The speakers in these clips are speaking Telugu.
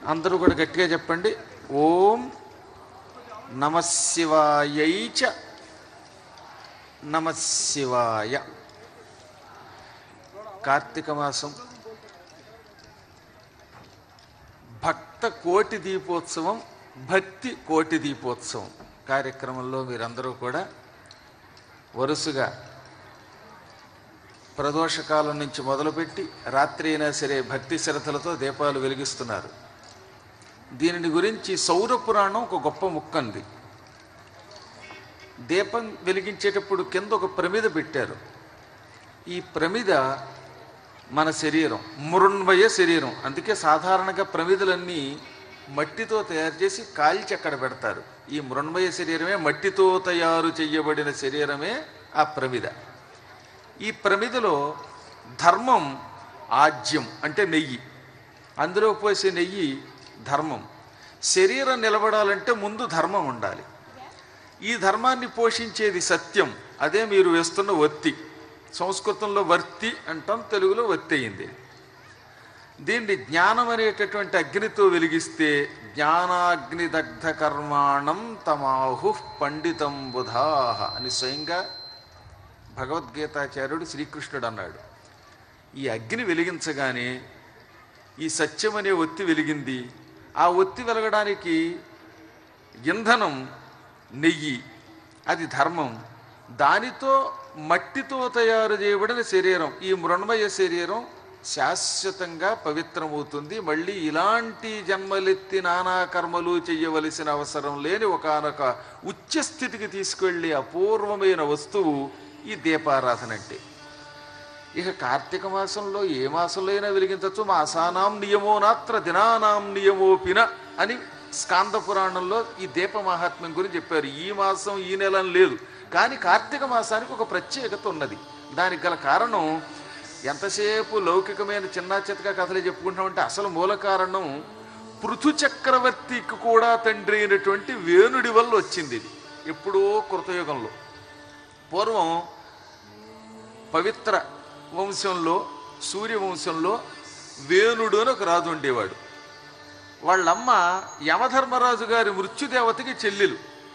అందరూ కూడా గట్టిగా చెప్పండి ఓం నమశివాయై చ నమశివాయ కార్తీక మాసం భక్త కోటి దీపోత్సవం భక్తి కోటి దీపోత్సవం కార్యక్రమంలో మీరందరూ కూడా వరుసగా ప్రదోషకాలం నుంచి మొదలుపెట్టి రాత్రి అయినా సరే భక్తి శ్రద్ధలతో దీపాలు వెలిగిస్తున్నారు దీనిని గురించి సౌర పురాణం ఒక గొప్ప ముక్కంది దీపం వెలిగించేటప్పుడు కింద ఒక ప్రమిద పెట్టారు ఈ ప్రమిద మన శరీరం మృణ్మయ శరీరం అందుకే సాధారణంగా ప్రమిదలన్నీ మట్టితో తయారు చేసి కాల్చి అక్కడ పెడతారు ఈ మృణ్మయ శరీరమే మట్టితో తయారు చేయబడిన శరీరమే ఆ ప్రమిద ఈ ప్రమిదలో ధర్మం ఆజ్యం అంటే నెయ్యి అందులో పోసే నెయ్యి ధర్మం శరీరం నిలబడాలంటే ముందు ధర్మం ఉండాలి ఈ ధర్మాన్ని పోషించేది సత్యం అదే మీరు వేస్తున్న ఒత్తి సంస్కృతంలో వర్తి అంటాం తెలుగులో ఒత్తి అయింది దీన్ని జ్ఞానం అనేటటువంటి అగ్నితో వెలిగిస్తే జ్ఞానాగ్నిదగ్ధ కర్మాణం తమాహు పండితం బుధాహ అని స్వయంగా భగవద్గీతాచార్యుడు శ్రీకృష్ణుడు అన్నాడు ఈ అగ్ని వెలిగించగానే ఈ సత్యం అనే ఒత్తి వెలిగింది ఆ ఒత్తి వెలగడానికి ఇంధనం నెయ్యి అది ధర్మం దానితో మట్టితో తయారు చేయబడిన శరీరం ఈ మృణమయ శరీరం శాశ్వతంగా పవిత్రమవుతుంది మళ్ళీ ఇలాంటి జన్మలెత్తి నానా కర్మలు చేయవలసిన అవసరం లేని ఒకనొక ఉచ్చస్థితికి తీసుకెళ్ళే అపూర్వమైన వస్తువు ఈ దీపారాధన అంటే ఇక కార్తీక మాసంలో ఏ మాసంలో అయినా వెలిగించవచ్చు మాసానాం నియమో నాత్ర దినానాం నియమోపిన అని స్కాంద పురాణంలో ఈ దీప మహాత్మ్యం గురించి చెప్పారు ఈ మాసం ఈ నెల అని లేదు కానీ కార్తీక మాసానికి ఒక ప్రత్యేకత ఉన్నది దానికి గల కారణం ఎంతసేపు లౌకికమైన చిన్న చితక కథలే చెప్పుకుంటామంటే అసలు మూల కారణం పృథు చక్రవర్తికి కూడా తండ్రి అయినటువంటి వేణుడి వల్ల వచ్చింది ఇది ఎప్పుడో కృతయుగంలో పూర్వం పవిత్ర వంశంలో సూర్యవంశంలో వేణుడు అని ఒక రాజు ఉండేవాడు వాళ్ళమ్మ యమధర్మరాజు గారి మృత్యుదేవతకి చెల్లెలు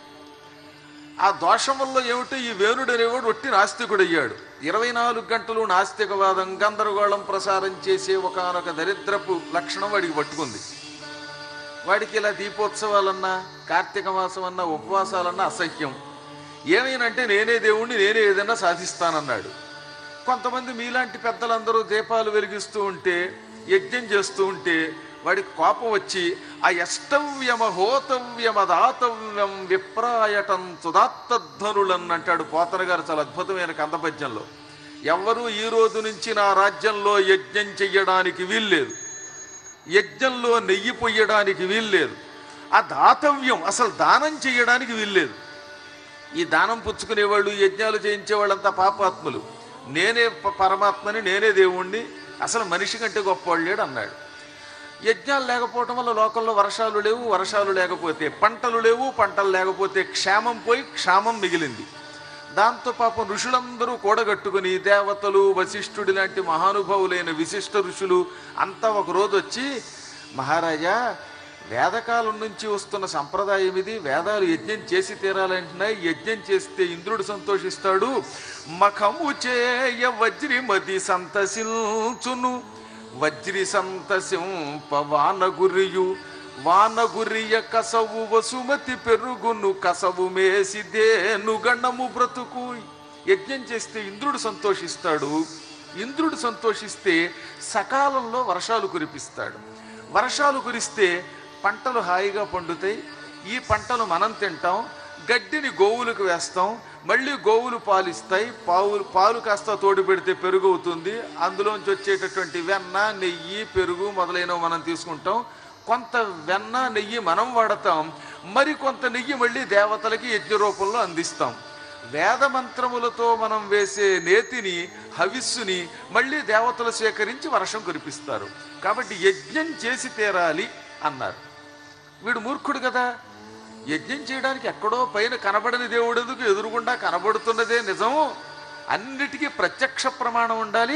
ఆ దోషం వల్ల ఏమిటో ఈ వేణుడు అనేవాడు ఒట్టి నాస్తికుడు అయ్యాడు ఇరవై నాలుగు గంటలు నాస్తికవాదం గందరగోళం ప్రసారం చేసే ఒకనొక దరిద్రపు లక్షణం వాడికి పట్టుకుంది వాడికి ఇలా దీపోత్సవాలన్నా కార్తీక మాసం అన్నా ఉపవాసాలన్నా అసహ్యం ఏమైనంటే నేనే దేవుణ్ణి నేనే ఏదైనా సాధిస్తానన్నాడు కొంతమంది మీలాంటి పెద్దలందరూ దీపాలు వెలిగిస్తూ ఉంటే యజ్ఞం చేస్తూ ఉంటే వాడికి కోపం వచ్చి ఆ యష్టవ్యమ హోతవ్యమ దాతవ్యం విప్రాయటం తుదాత్తధ్వనులన్ అంటాడు పోతన గారు చాలా అద్భుతమైన కందపద్యంలో ఎవ్వరూ ఈ రోజు నుంచి నా రాజ్యంలో యజ్ఞం చెయ్యడానికి వీల్లేదు యజ్ఞంలో నెయ్యి పొయ్యడానికి వీల్లేదు ఆ దాతవ్యం అసలు దానం చెయ్యడానికి వీల్లేదు ఈ దానం పుచ్చుకునేవాళ్ళు యజ్ఞాలు చేయించే వాళ్ళంతా పాపాత్ములు నేనే ప- పరమాత్మని నేనే దేవుణ్ణి అసలు మనిషి కంటే గొప్పవాళ్ళు లేడు అన్నాడు యజ్ఞాలు లేకపోవటం వల్ల లోకంలో వర్షాలు లేవు వర్షాలు లేకపోతే పంటలు లేవు పంటలు లేకపోతే క్షేమం పోయి క్షామం మిగిలింది దాంతో పాపం ఋషులందరూ కూడగట్టుకుని దేవతలు వశిష్ఠుడి లాంటి మహానుభావులైన విశిష్ట ఋషులు అంతా ఒక రోజు వచ్చి మహారాజా వేదకాలం నుంచి వస్తున్న సంప్రదాయం ఇది వేదాలు యజ్ఞం చేసి తీరాలంటున్నాయి యజ్ఞం చేస్తే ఇంద్రుడు సంతోషిస్తాడు మఖము చేయ వజ్రిమతి సంతసించును వజ్రి సంతసింప వానగురియు వానగురియ కసవు వసుమతి పెరుగును కసవు మేసిదేను గణము బ్రతుకు యజ్ఞం చేస్తే ఇంద్రుడు సంతోషిస్తాడు ఇంద్రుడు సంతోషిస్తే సకాలంలో వర్షాలు కురిపిస్తాడు వర్షాలు కురిస్తే పంటలు హాయిగా పండుతాయి ఈ పంటలు మనం తింటాం గడ్డిని గోవులకు వేస్తాం మళ్ళీ గోవులు పాలు ఇస్తాయి పావులు పాలు కాస్త తోడు పెడితే పెరుగు అవుతుంది అందులోంచి వచ్చేటటువంటి వెన్న నెయ్యి పెరుగు మొదలైనవి మనం తీసుకుంటాం కొంత వెన్న నెయ్యి మనం వాడతాం మరి కొంత నెయ్యి మళ్ళీ దేవతలకి యజ్ఞ రూపంలో అందిస్తాం వేద మంత్రములతో మనం వేసే నేతిని హవిస్సుని మళ్ళీ దేవతలు స్వీకరించి వర్షం కురిపిస్తారు కాబట్టి యజ్ఞం చేసి తీరాలి అన్నారు వీడు మూర్ఖుడు కదా యజ్ఞం చేయడానికి ఎక్కడో పైన కనబడని దేవుడు ఎందుకు ఎదురుగుండా కనబడుతున్నదే నిజం అన్నిటికీ ప్రత్యక్ష ప్రమాణం ఉండాలి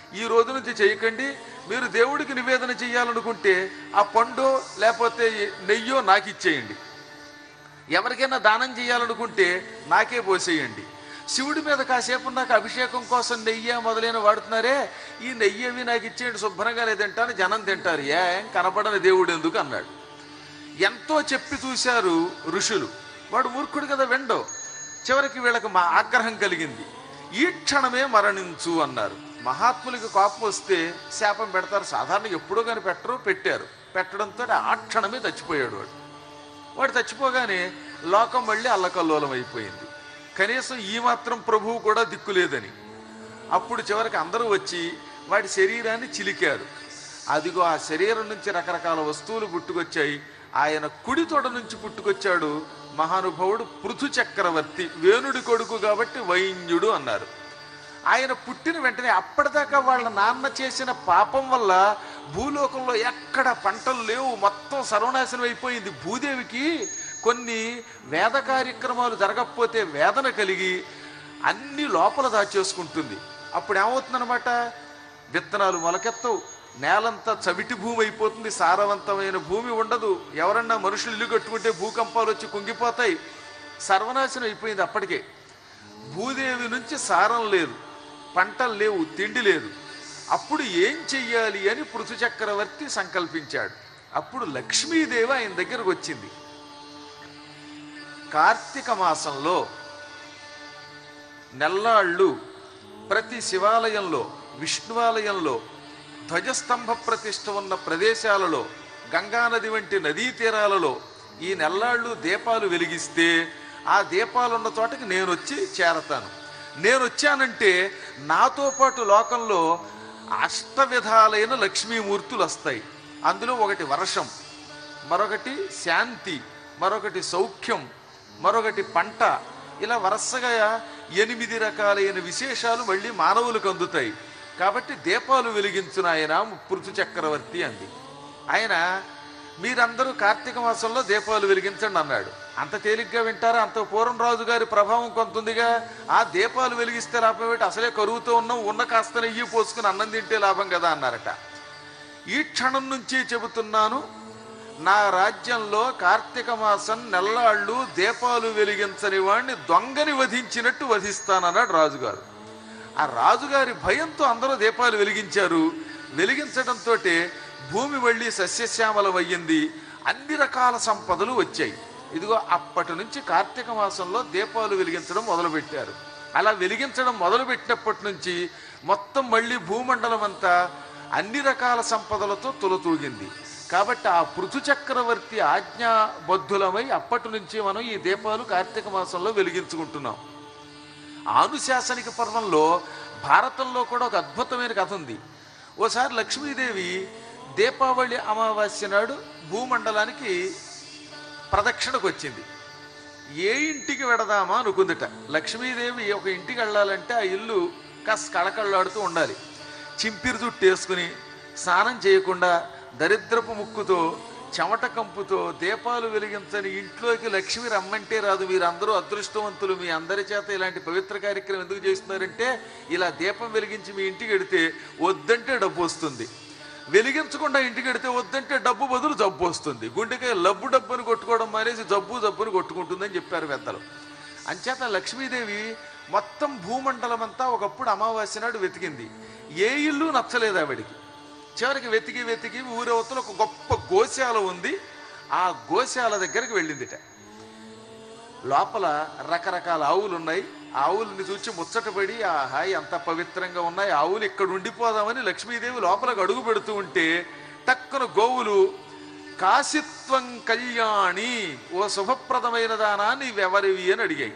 ఈ రోజు నుంచి చేయకండి మీరు దేవుడికి నివేదన చేయాలనుకుంటే ఆ పండు లేకపోతే నెయ్యో నాకు ఇచ్చేయండి ఎవరికైనా దానం చేయాలనుకుంటే నాకే పోసేయండి శివుడి మీద కాసేపు నాకు అభిషేకం కోసం నెయ్యి మొదలైన వాడుతున్నారే ఈ నెయ్యి అవి నాకు ఇచ్చేయండి శుభ్రంగా నేను తింటాను జనం తింటారు ఏం కనపడని దేవుడు ఎందుకు అన్నాడు ఎంతో చెప్పి చూశారు ఋషులు వాడు మూర్ఖుడు కదా వెండో చివరికి వీళ్ళకి మా ఆగ్రహం కలిగింది ఈ క్షణమే మరణించు అన్నారు మహాత్ములకి కోపం వస్తే శాపం పెడతారు సాధారణ ఎప్పుడో కానీ పెట్టరు పెట్టారు పెట్టడంతో ఆ క్షణమే చచ్చిపోయాడు వాడు వాడు చచ్చిపోగానే లోకం మళ్ళీ అల్లకల్లోలం అయిపోయింది కనీసం ఈ మాత్రం ప్రభువు కూడా దిక్కులేదని అప్పుడు చివరికి అందరూ వచ్చి వాడి శరీరాన్ని చిలికారు అదిగో ఆ శరీరం నుంచి రకరకాల వస్తువులు పుట్టుకొచ్చాయి ఆయన కుడి తొడ నుంచి పుట్టుకొచ్చాడు మహానుభావుడు పృథు చక్రవర్తి వేణుడి కొడుకు కాబట్టి వైన్యుడు అన్నారు ఆయన పుట్టిన వెంటనే అప్పటిదాకా వాళ్ళ నాన్న చేసిన పాపం వల్ల భూలోకంలో ఎక్కడ పంటలు లేవు మొత్తం సర్వనాశనం అయిపోయింది భూదేవికి కొన్ని వేద కార్యక్రమాలు జరగకపోతే వేదన కలిగి అన్ని లోపల దాచేసుకుంటుంది అప్పుడు ఏమవుతుందన్నమాట విత్తనాలు మొలకెత్తవు నేలంతా చవిటి భూమి అయిపోతుంది సారవంతమైన భూమి ఉండదు ఎవరన్నా మనుషులు ఇల్లు కట్టుకుంటే భూకంపాలు వచ్చి కుంగిపోతాయి సర్వనాశనం అయిపోయింది అప్పటికే భూదేవి నుంచి సారం లేదు పంటలు లేవు తిండి లేదు అప్పుడు ఏం చెయ్యాలి అని పృథు చక్రవర్తి సంకల్పించాడు అప్పుడు లక్ష్మీదేవి ఆయన దగ్గరకు వచ్చింది కార్తీక మాసంలో నెల్లాళ్ళు ప్రతి శివాలయంలో విష్ణువాలయంలో ధ్వజస్తంభ ప్రతిష్ఠ ఉన్న ప్రదేశాలలో గంగానది వంటి నదీ తీరాలలో ఈ నెల్లాళ్ళు దీపాలు వెలిగిస్తే ఆ దీపాలు ఉన్న చోటకి నేను వచ్చి చేరతాను నేను వచ్చానంటే నాతో పాటు లోకంలో అష్ట విధాలైన లక్ష్మీమూర్తులు వస్తాయి అందులో ఒకటి వర్షం మరొకటి శాంతి మరొకటి సౌఖ్యం మరొకటి పంట ఇలా వరుసగా ఎనిమిది రకాలైన విశేషాలు మళ్ళీ మానవులకు అందుతాయి కాబట్టి దీపాలు వెలిగించిన ఆయన పృథు చక్రవర్తి అంది ఆయన మీరందరూ కార్తీక మాసంలో దీపాలు వెలిగించండి అన్నాడు అంత తేలిగ్గా వింటారా అంత పూర్వం రాజు గారి ప్రభావం కొంత ఉందిగా ఆ దీపాలు వెలిగిస్తే లాభం ఏంటి అసలే కరువుతో ఉన్నాం ఉన్న కాస్త నెయ్యి పోసుకుని అన్నం తింటే లాభం కదా అన్నారట ఈ క్షణం నుంచి చెబుతున్నాను నా రాజ్యంలో కార్తీక మాసం నెల్లాళ్ళు దీపాలు వెలిగించని వాడిని దొంగని వధించినట్టు వధిస్తానన్నాడు రాజుగారు ఆ రాజుగారి భయంతో అందరూ దీపాలు వెలిగించారు వెలిగించడంతో భూమి మళ్ళీ సస్యశ్యామలమయ్యింది అన్ని రకాల సంపదలు వచ్చాయి ఇదిగో అప్పటి నుంచి కార్తీక మాసంలో దీపాలు వెలిగించడం మొదలుపెట్టారు అలా వెలిగించడం మొదలుపెట్టినప్పటి నుంచి మొత్తం మళ్ళీ భూమండలం అంతా అన్ని రకాల సంపదలతో తులతూగింది కాబట్టి ఆ పృథు చక్రవర్తి ఆజ్ఞాబద్ధులమై అప్పటి నుంచి మనం ఈ దీపాలు కార్తీక మాసంలో వెలిగించుకుంటున్నాం ఆనుశాసనిక పర్వంలో భారతంలో కూడా ఒక అద్భుతమైన కథ ఉంది ఓసారి లక్ష్మీదేవి దీపావళి అమావాస్య నాడు భూమండలానికి ప్రదక్షిణకు వచ్చింది ఏ ఇంటికి వెడదామా అనుకుందిట లక్ష్మీదేవి ఒక ఇంటికి వెళ్ళాలంటే ఆ ఇల్లు కాస్త కళకళలాడుతూ ఉండాలి చింపిరి జుట్టు వేసుకుని స్నానం చేయకుండా దరిద్రపు ముక్కుతో చెమట కంపుతో దీపాలు వెలిగించని ఇంట్లోకి లక్ష్మి రమ్మంటే రాదు మీరందరూ అదృష్టవంతులు మీ అందరి చేత ఇలాంటి పవిత్ర కార్యక్రమం ఎందుకు చేస్తున్నారంటే ఇలా దీపం వెలిగించి మీ ఇంటికి వెడితే వద్దంటే డబ్బు వస్తుంది వెలిగించకుండా ఇంటికి వెడితే వద్దంటే డబ్బు బదులు జబ్బు వస్తుంది గుండెకాయ లబ్బు డబ్బుని కొట్టుకోవడం మానేసి జబ్బు జబ్బుని కొట్టుకుంటుందని చెప్పారు పెద్దలు అంచేత లక్ష్మీదేవి మొత్తం భూమండలం అంతా ఒకప్పుడు అమావాస్య నాడు వెతికింది ఏ ఇల్లు నచ్చలేదు ఆవిడికి చివరికి వెతికి వెతికి ఊరవతల ఒక గొప్ప గోశాల ఉంది ఆ గోశాల దగ్గరికి వెళ్ళిందిట లోపల రకరకాల ఆవులు ఉన్నాయి ఆ ఆవుల్ని చూచి ముచ్చటపడి ఆ హాయ్ అంత పవిత్రంగా ఉన్నాయి ఆవులు ఇక్కడ ఉండిపోదామని లక్ష్మీదేవి లోపలకు అడుగు పెడుతూ ఉంటే టక్కున గోవులు కాశిత్వం కళ్యాణి ఓ శుభప్రదమైన దానా నీవెవరివి అని అడిగాయి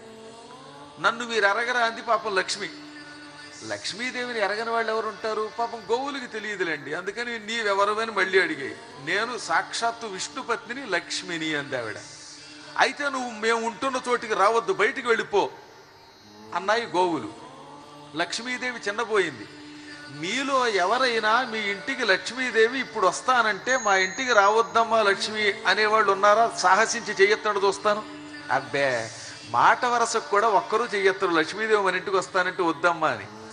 నన్ను మీరు అరగరా అంది పాపం లక్ష్మి లక్ష్మీదేవిని ఎరగని వాళ్ళు ఎవరు ఉంటారు పాపం గోవులకి తెలియదులేండి అందుకని నీవెవరు అని మళ్ళీ అడిగాయి నేను సాక్షాత్తు విష్ణుపత్నిని లక్ష్మిని అంది ఆవిడ అయితే నువ్వు మేము ఉంటున్న చోటికి రావద్దు బయటికి వెళ్ళిపో అన్నాయి గోవులు లక్ష్మీదేవి చిన్నపోయింది మీలో ఎవరైనా మీ ఇంటికి లక్ష్మీదేవి ఇప్పుడు వస్తానంటే మా ఇంటికి రావద్దమ్మా లక్ష్మి అనేవాళ్ళు ఉన్నారా సాహసించి చెయ్యొత్తాడు చూస్తాను అబ్బే మాట వరసకు కూడా ఒక్కరూ చెయ్యొత్తరు లక్ష్మీదేవి మన ఇంటికి వస్తానంటే వద్దమ్మా అని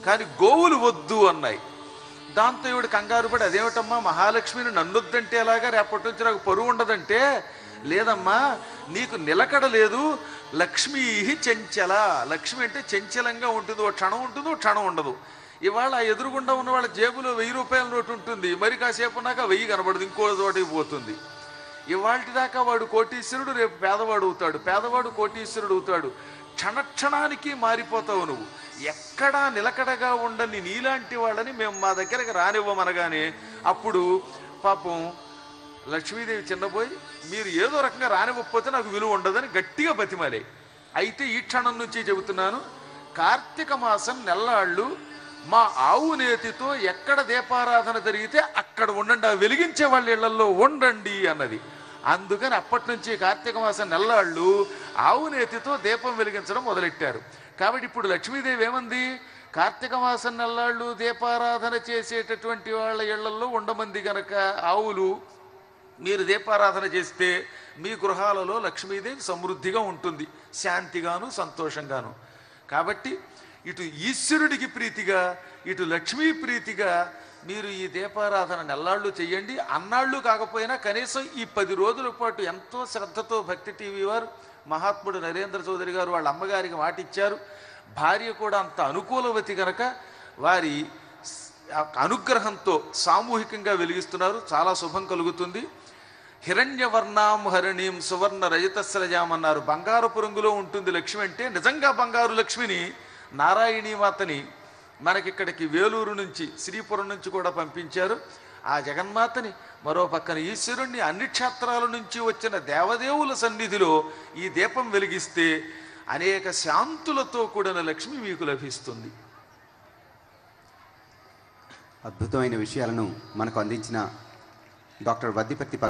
కానీ గోవులు వద్దు అన్నాయి దాంతో ఈవిడ కంగారు పడి అదేమిటమ్మా మహాలక్ష్మిని నన్నొద్దంటే ఎలాగా రేపటి నుంచి నాకు పరువు ఉండదంటే లేదమ్మా నీకు నిలకడ లేదు లక్ష్మీ చెంచల లక్ష్మి అంటే చెంచలంగా ఉంటుంది ఓ క్షణం ఉంటుంది ఓ క్షణం ఉండదు ఇవాళ ఆ ఎదురుగుండా ఉన్న వాళ్ళ జేబులో వెయ్యి రూపాయల నోటు ఉంటుంది మరి కాసేపు ఉన్నాక వెయ్యి కనబడదు ఇంకో చోటికి పోతుంది ఇవాళ దాకా వాడు కోటీశ్వరుడు రేపు పేదవాడు అవుతాడు పేదవాడు కోటీశ్వరుడు అవుతాడు క్షణక్షణానికి మారిపోతావు నువ్వు ఎక్కడా నిలకడగా ఉండని నీలాంటి వాళ్ళని మేము మా దగ్గరకు రానివ్వమనగానే అప్పుడు పాపం లక్ష్మీదేవి చిన్నపోయి మీరు ఏదో రకంగా రానివ్వకపోతే నాకు విలువ ఉండదని గట్టిగా బతిమాలే అయితే ఈ క్షణం నుంచి చెబుతున్నాను కార్తీక మాసం నెల్లాళ్ళు మా ఆవు నేతితో ఎక్కడ దీపారాధన జరిగితే అక్కడ ఉండండి ఆ వెలిగించే వాళ్ళ ఇళ్లలో ఉండండి అన్నది అందుకని అప్పటి నుంచి కార్తీక మాసం నెల్లాళ్ళు ఆవు నేతితో దీపం వెలిగించడం మొదలెట్టారు కాబట్టి ఇప్పుడు లక్ష్మీదేవి ఏమంది కార్తీక మాసం నెల్లాళ్ళు దీపారాధన చేసేటటువంటి వాళ్ళ ఇళ్లలో ఉండమంది గనక ఆవులు మీరు దీపారాధన చేస్తే మీ గృహాలలో లక్ష్మీదేవి సమృద్ధిగా ఉంటుంది శాంతిగాను సంతోషంగాను కాబట్టి ఇటు ఈశ్వరుడికి ప్రీతిగా ఇటు లక్ష్మీ ప్రీతిగా మీరు ఈ దీపారాధన నెల్లాళ్ళు చెయ్యండి అన్నాళ్ళు కాకపోయినా కనీసం ఈ పది రోజుల పాటు ఎంతో శ్రద్ధతో భక్తి టీవీ వారు మహాత్ముడు నరేంద్ర చౌదరి గారు వాళ్ళ అమ్మగారికి మాటిచ్చారు భార్య కూడా అంత అనుకూలవతి గనక వారి ఆ అనుగ్రహంతో సామూహికంగా వెలిగిస్తున్నారు చాలా శుభం కలుగుతుంది హిరణ్యవర్ణాం హరిణీం సువర్ణ రజతస్రజాం అన్నారు బంగారపు రంగులో ఉంటుంది లక్ష్మి అంటే నిజంగా బంగారు లక్ష్మిని నారాయణీ మాతని మనకిక్కడికి వేలూరు నుంచి శ్రీపురం నుంచి కూడా పంపించారు ఆ జగన్మాతని మరో పక్కన ఈశ్వరుణ్ణి అన్ని క్షేత్రాల నుంచి వచ్చిన దేవదేవుల సన్నిధిలో ఈ దీపం వెలిగిస్తే అనేక శాంతులతో కూడిన లక్ష్మి మీకు లభిస్తుంది అద్భుతమైన విషయాలను మనకు అందించిన డాక్టర్ వద్దిపర్తి